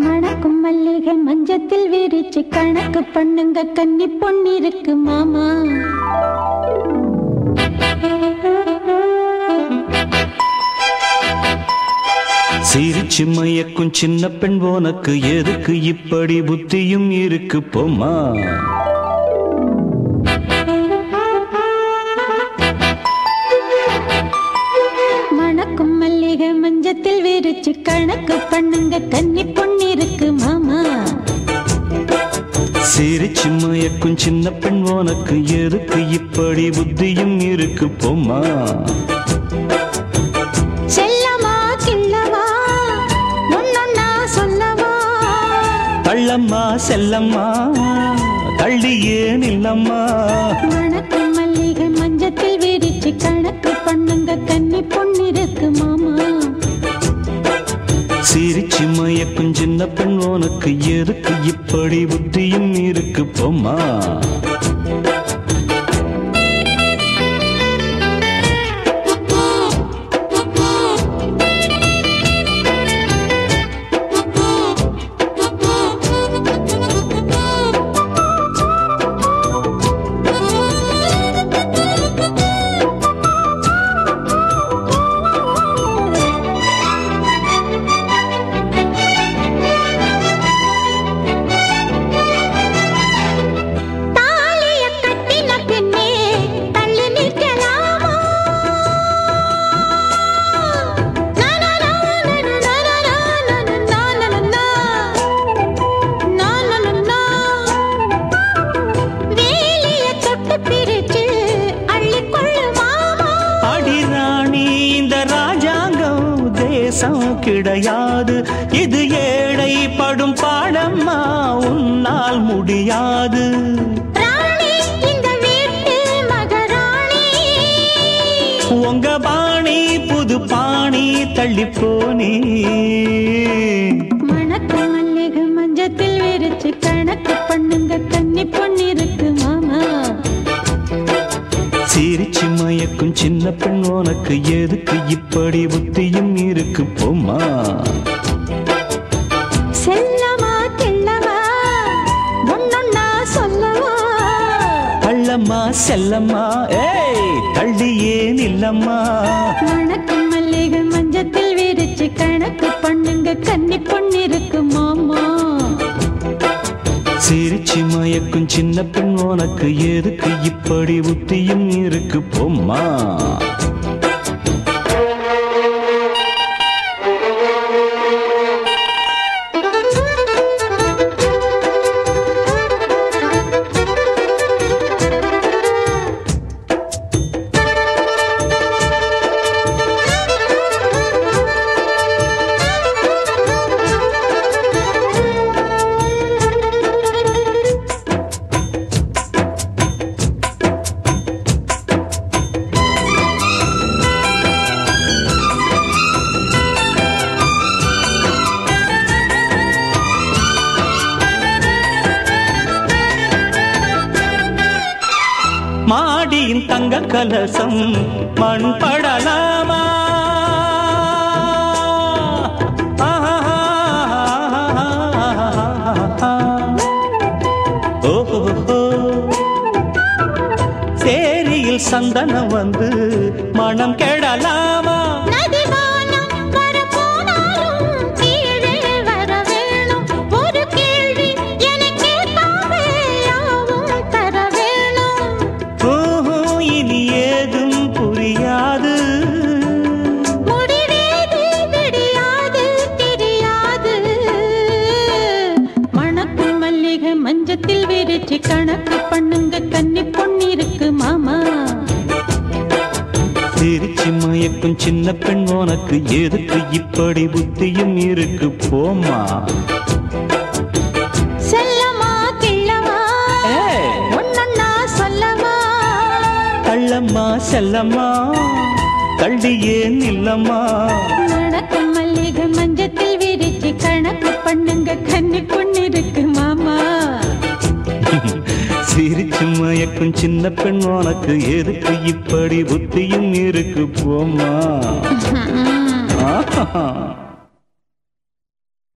மணக்கும் மல்லிகை மஞ்சத்தில் விரிச்சு கணக்கு பண்ணுங்க கன்னி பொன்னிருக்கு மாமா சிரிச்சு மயக்கும் சின்ன பெண் உனக்கு எதுக்கு இப்படி புத்தியும் இருக்கு போமா மணக்கும் மல்லிகை மஞ்சத்தில் விரிச்சு கணக்கு பண்ணுங்க கன்னி பொன்னிருக்கு மாமா சிரிச்சு மயக்கும் சின்ன பெண் உனக்கு எதுக்கு இப்படி புத்தியும் இருக்கு போமா செல்லமா கிள்ளவா ஒன்னொன்னா சொல்லவா தள்ளம்மா செல்லம்மா தள்ளி ஏன் இல்லம்மா மணக்கும் மல்லிகை மஞ்சத்தில் விரிச்சு கணக்கு பண்ணுங்க கன்னி பொன்னிருக்கு மாமா சிரிச்சு மயக்கும் சின்ன பெண் உனக்கு எதுக்கு இப்படி புத்தியும் இருக்கு போமா தாலிய கட்டின பின்னே தள்ளி நிற்கலாமா வேலிய தொட்டு பிரிச்சு அள்ளிக்கொள்ளு மாமா அடி ராணி இந்த ராஜாங்கம் தேசம் கிடையாது இது ஏழை படும் பாடம்மா உன்னால் முடியாது ராணி இந்த வீட்டு மகராணி உங்க பாணி புது பாணி தள்ளி போனே மணக்கு மல்லிகை மஞ்சத்தில் விரிச்சு கணக்கு பண்ணுங்க கன்னி பொன்னிருக்கு மாமா சிரிச்சு மயக்கும் சின்ன பெண் உனக்கு எதுக்கு இப்படி புத்தியும் இருக்கு போமா செல்லமா கிள்ளவா ஒன்னொன்னா சொல்லவா தள்ளம்மா செல்லம்மா ஏய் தள்ளி ஏன் இல்லம்மா மணக்கு மல்லிகை மஞ்சத்தில் விரிச்சு கணக்கு பண்ணுங்க கன்னி பொன்னிருக்கு மாமா சிரிச்சு மயக்கும் சின்ன பெண் உனக்கு எதுக்கு இப்படி புத்தியும் இருக்கு போம்மா மாடியின் தங்க கலசம் மண் படலாமா ஓஹோ சேரியில் சந்தனம் வந்து மனம் கெடலாமா நதிவானம் வரப்போனாலும் கீழே வர வேணும். ஒரு கேள்வி எனக்கே தாவே யாவும் தர வேணும். ஓஹோ இனி ஏதும் புரியாது முடிவேது விடியாது தெரியாது. மணக்கும் மல்லிகை மஞ்சத்தில் விரிச்சு கணக்கு பண்ணுங்க கன்னி பொன்னிருக்கு மாமா சிரிச்சு மயக்கும் சின்ன பெண் உனக்கு எதுக்கு இப்படி புத்தியும் இருக்கு போமா செல்லமா கிள்ளவா ஏய். ஒன்னொன்னா சொல்லவா தள்ளம்மா செல்லம்மா தள்ளி ஏன் இல்லம்மா நடக்கும் மல்லிகை மஞ்சத்தில் விரிச்சு கணக்கு பண்ணுங்க கன்னி பொண்ணிருக்கு மாமா சிரிச்சு மயக்கும் சின்ன பெண் உனக்கு எதுக்கு இப்படி புத்தியும் இருக்கு போமா ஆஹா